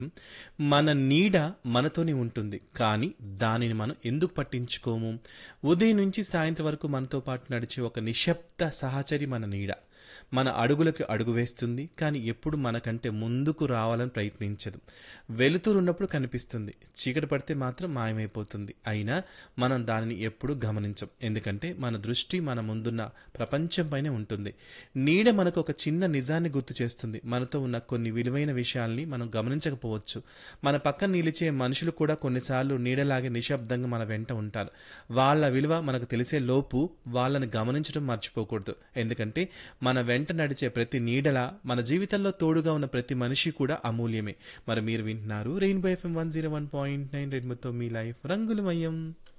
మన నీడ మనతోనే ఉంటుంది కానీ దానిని మనం ఎందుకు పట్టించుకోము ఉదయం నుంచి సాయంత్రం వరకు మనతో పాటు నడిచే ఒక నిశ్శబ్ద సహచరి మన నీడ మన అడుగులకు అడుగు వేస్తుంది కానీ ఎప్పుడు మనకంటే ముందుకు రావాలని ప్రయత్నించదు వెలుతురు ఉన్నప్పుడు కనిపిస్తుంది చీకటి పడితే మాత్రం మాయమైపోతుంది అయినా మనం దానిని ఎప్పుడూ గమనించం ఎందుకంటే మన దృష్టి మన ముందున్న ప్రపంచంపైనే ఉంటుంది నీడ మనకు ఒక చిన్న నిజాన్ని గుర్తు చేస్తుంది మనతో ఉన్న కొన్ని విలువైన విషయాల్ని మనం గమనించకపోవచ్చు మన పక్కన నిలిచే మనుషులు కూడా కొన్నిసార్లు నీడలాగే నిశ్శబ్దంగా మన వెంట ఉంటారు వాళ్ళ విలువ మనకు తెలిసే లోపు వాళ్ళని గమనించడం మర్చిపోకూడదు ఎందుకంటే మన వెంట నడిచే ప్రతి నీడల మన జీవితంలో తోడుగా ఉన్న ప్రతి మనిషి కూడా అమూల్యమే మరి మీరు వింటున్నారు rainbow FM one zero one point nine రెడ్మతో మీ లైఫ్ రంగులమయం